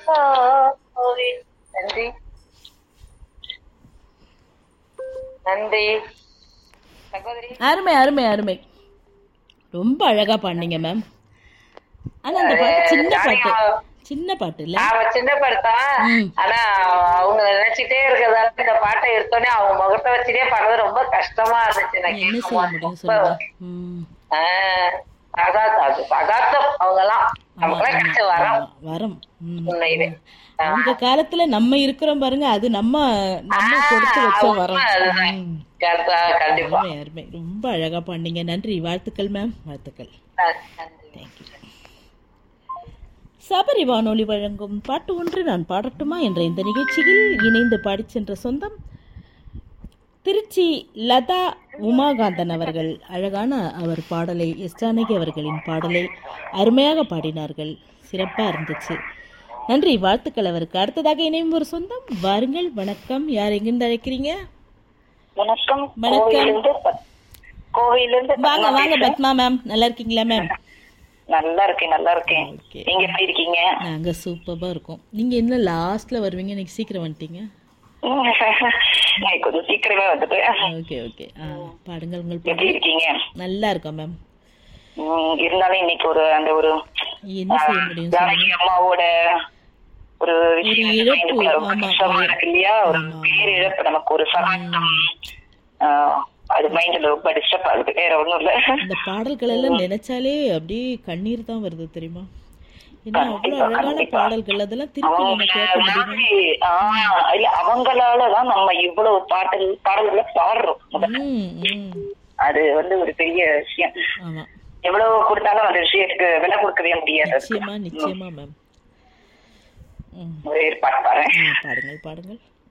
கோவில் நன்றி நன்றி சகோதரி அருமை அருமை அருமை ரொம்ப அழகா பாடினீங்க மேம் ஆனா அந்த பாட்டு சின்ன பாட்டு சின்ன பாட்டு இல்ல அவ சின்ன படுத்தான் ம். ஆனா அவங்க நினைச்சிட்டே இருக்கிறதால இந்த பாட்டை எடுத்தோடனே அவங்க முகத்தை வச்சுட்டே பாடுறது ரொம்ப கஷ்டமா இருந்துச்சு நான் என்ன செய்ய கேட்கும்போது. முடியும் ரொம்ப, சொல்லுங்க ம். ஆஹ், அகாத் அது அகாத்தம் அவங்க எல்லாம் நமக்குலாம் கிடைச்ச வரம் ஆமா, வரம் ம். உண்மையிலே அவங்க காலத்துல நம்ம இருக்கிறோம் பாருங்க அது நம்ம நம்ம கொடுத்து வச்ச வரம் அதுதான். ம். கண்டிப்பா கண்டிப்பா அருமை அருமை ரொம்ப அழகா பாடினீங்க நன்றி வாழ்த்துக்கள் மேம் வாழ்த்துக்கள் நன்றி தேங்க்யூ சபரி வானொலி வழங்கும் பாட்டு ஒன்று நான் பாடட்டுமா என்ற இந்த நிகழ்ச்சியில் இணைந்து பாடிச் சென்ற சொந்தம் திருச்சி லதா உமாகாந்தன் அவர்கள் அழகான அவர் பாடலை எஸ் ஜானகி அவர்களின் பாடலை அருமையாக பாடினார்கள் சிறப்பாக இருந்துச்சு நன்றி வாழ்த்துக்கள் அவருக்கு அடுத்ததாக இணையும் ஒரு சொந்தம் வாருங்கள் வணக்கம் யார் எங்கிருந்து அழைக்கிறீங்க வணக்கம் வணக்கம். கோவிலிருந்து பத்- கோவிலிருந்து வாங்க பத்மா வாங்க பேசுறேன். பத்மா மேம் நல்லா இருக்கீங்களா மேம் நல்லா இருக்கேன் நல்லா இருக்கேன் ஓகே நீங்க எப்படி இருக்கீங்க நாங்க சூப்பராக இருக்கோம் நீங்க என்ன லாஸ்ட்ல வருவீங்க இன்னைக்கு சீக்கிரம் வந்துட்டீங்க நான் கொஞ்சம் சீக்கிரமே வந்துட்டேன் ஓகே ஓகே ஆ பாடுங்கள் உங்கள் எப்படி பாடல் இருக்கீங்க நல்லா இருக்கோம் மேம் உம், இருந்தாலும் இன்னைக்கு ஒரு அந்த ஒரு என்ன செய்ய முடியும் ஜானகி அம்மாவோட ஒரு ஒரு விஷயம் வந்து இழப்பு, மைண்டுக்குள்ள ரொம்ப ஆமா. கஷ்டமா இருக்கு இல்லையா ஒரு ஆமா. பேர் இழப்பு நமக்கு ஒரு சகாப்தம் ஆஹ், அது மைண்ட்ல ரொம்ப டிஸ்டர்ப் ஆகுது வேற ஒண்ணும் இல்ல இந்த பாடல்கள் எல்லாம் நினைச்சாலே அப்படியே கண்ணீர் தான் வருது தெரியுமா ஏன்னா அவ்வளவு கண்டிப்பா, அழகான கண்டிப்பா. பாடல்கள் அதெல்லாம் திருப்பி நம்ம அவங்க கேட்க முடியுமா மாதிரி ஆஹ், இல்ல அவங்களாலதான் நம்ம இவ்வளவு பாடல் பாடல்களை பாடுறோம் ம் ம் அது வந்து ஒரு பெரிய விஷயம் ஆமா எவ்வளவு கொடுத்தாலும் அந்த விஷயத்துக்கு விலை கொடுக்கவே முடியாது நிச்சயமா நிச்சயமா மேம் ம் ஒரே ஒரு பாட்டு பாடுறேன் ஆ, பாடுங்கள் பாடுங்கள்